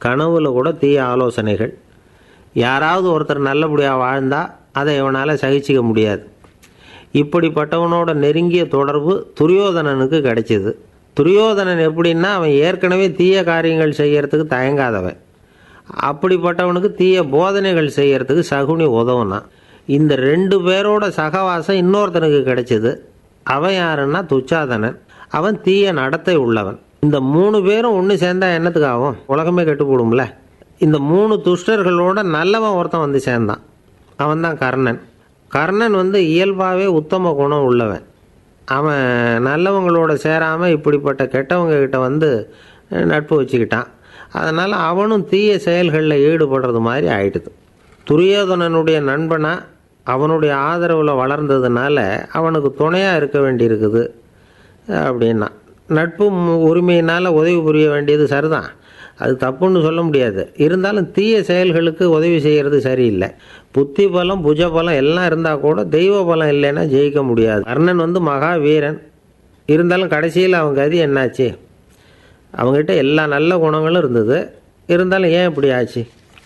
கனவுல கூட தீய ஆலோசனைகள் யாராவது ஒருத்தர் நல்லபடியாக வாழ்ந்தா அதை இவனால் சகிச்சிக்க முடியாது இப்படிப்பட்டவனோட நெருங்கிய தொடர்பு துரியோதனனுக்கு கிடைச்சிது துரியோதனன் எப்படின்னா அவன் ஏற்கனவே தீய காரியங்கள் செய்யறதுக்கு தயங்காதவன் அப்படிப்பட்டவனுக்கு தீய போதனைகள் செய்யறதுக்கு சகுனி உதவுனான் இந்த ரெண்டு பேரோட சகவாசம் இன்னொருத்தனுக்கு கிடைச்சிது அவன் யாருன்னா துச்சாதனன் அவன் தீய நடத்தை உள்ளவன் இந்த மூணு பேரும் ஒன்று சேர்ந்தா என்னத்துக்கு ஆகும் உலகமே கெட்டு போடும்ல இந்த மூணு துஷ்டர்களோட நல்லவன் ஒருத்தன் வந்து சேர்ந்தான் அவன் தான் கர்ணன் கர்ணன் வந்து இயல்பாகவே உத்தம குணம் உள்ளவன் அவன் நல்லவங்களோட சேராமல் இப்படிப்பட்ட கெட்டவங்க கிட்ட வந்து அஹ், நட்பு வச்சுக்கிட்டான் அதனால் அவனும் தீய செயல்களில் ஈடுபடுறது மாதிரி ஆயிடுது துரியோதனனுடைய நண்பனா அவனுடைய ஆதரவில் வளர்ந்ததுனால அவனுக்கு துணையாக இருக்க வேண்டியிருக்குது அப்படின்னா நட்பு மு- உரிமையினால் உதவி புரிய வேண்டியது சரிதான் அது தப்புன்னு சொல்ல முடியாது இருந்தாலும் தீய செயல்களுக்கு உதவி செய்கிறது சரியில்லை புத்தி பலம் புஜ பலம் எல்லாம் இருந்தால் கூட தெய்வ பலம் இல்லைன்னா ஜெயிக்க முடியாது கர்ணன் வந்து மகா வீரன் இருந்தாலும் கடைசியில் அவன் கதி என்னாச்சு அவங்ககிட்ட எல்லா நல்ல குணங்களும் இருந்தது இருந்தாலும் ஏன் இப்படி ஆச்சு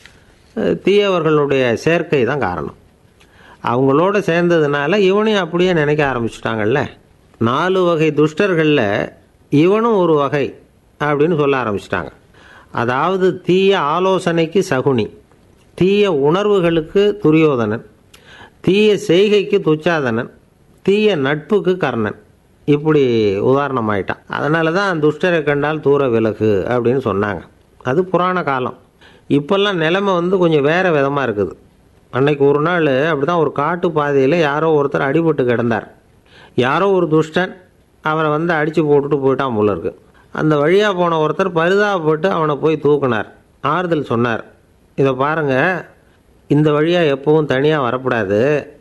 அஹ் தீயவர்களுடைய சேர்க்கை தான் காரணம் அவங்களோட சேர்ந்ததுனால இவனையும் அப்படியே நினைக்க ஆரம்பிச்சிட்டாங்கல்ல நாலு வகை துஷ்டர்களில் இவனும் ஒரு வகை அப்படின்னு சொல்ல ஆரம்பிச்சிட்டாங்க அதாவது தீய ஆலோசனைக்கு சகுனி தீய உணர்வுகளுக்கு துரியோதனன் தீய செய்கைக்கு துச்சாதனன் தீய நட்புக்கு கர்ணன் இப்படி உதாரணமாயிட்டான் அதனால தான் துஷ்டரை கண்டால் தூர விலகு அப்படின்னு சொன்னாங்க அது புராண காலம் இப்போல்லாம் நிலைமை வந்து கொஞ்சம் வேறு விதமாக இருக்குது அன்னைக்கு ஒரு நாள் அப்படி தான் ஒரு காட்டு பாதையில் யாரோ ஒருத்தர் அடிபட்டு கிடந்தார் யாரோ ஒரு துஷ்டன் அவரை வந்து அடித்து போட்டுட்டு போயிட்டான் போல இருக்கு அந்த வழியாக போன ஒருத்தர் பரிதாபப்பட்டு அவனை போய் தூக்குனார் ஆறுதல் சொன்னார் இதை பாருங்கள் இந்த வழியாக எப்பவும் தனியாக வரக்கூடாது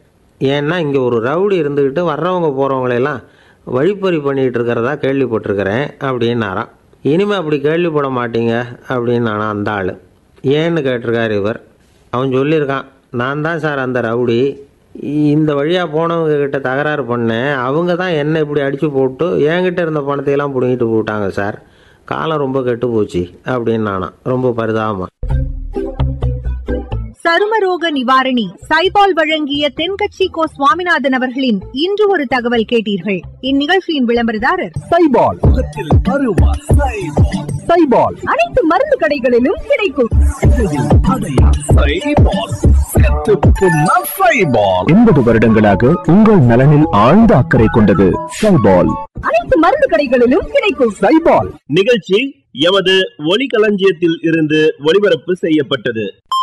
ஏன்னா இங்கே ஒரு ரவுடி இருந்துக்கிட்டு வர்றவங்க போகிறவங்களெல்லாம் வழிப்பறி பண்ணிகிட்டு இருக்கிறதா கேள்விப்பட்டிருக்கிறேன் அப்படின்னாராம் இனிமேல் அப்படி கேள்விப்பட மாட்டீங்க அப்படின்னு நானா அந்த ஆள் ஏன்னு கேட்டிருக்காரு இவர் அவன் சொல்லியிருக்கான் நான் தான் சார் அந்த ரவுடி இந்த வழியாக போனவங்க கிட்ட தகராறு பண்ணேன் அவங்க தான் என்னை இப்படி அடித்து போட்டு என்கிட்ட இருந்த பணத்தையெல்லாம் பிடுங்கிட்டு போட்டாங்க சார் காலம் ரொம்ப கெட்டு போச்சு அப்படின்னு நானா ரொம்ப பரிதாபமாக சருமரோக நிவாரணி சைபால் வழங்கிய தென்கட்சி கோ சுவாமிநாதன் அவர்களின் இன்று ஒரு தகவல் கேட்டீர்கள் இந்நிகழ்ச்சியின் விளம்பரதாரர் சைபால் முகத்தில் அருவா சைபால் சைபால் அனைத்து மருந்து கடைகளிலும் கிடைக்கும் சைபால் செத்துப்புண்ணா சைபால் எண்பது வருடங்களாக உங்கள் நலனில் ஆழ்ந்த அக்கறை கொண்டது சைபால் அனைத்து மருந்து கடைகளிலும் கிடைக்கும் சைபால் நிகழ்ச்சி எமது ஒலிகளஞ்சியத்தில் இருந்து ஒளிபரப்பு செய்யப்பட்டது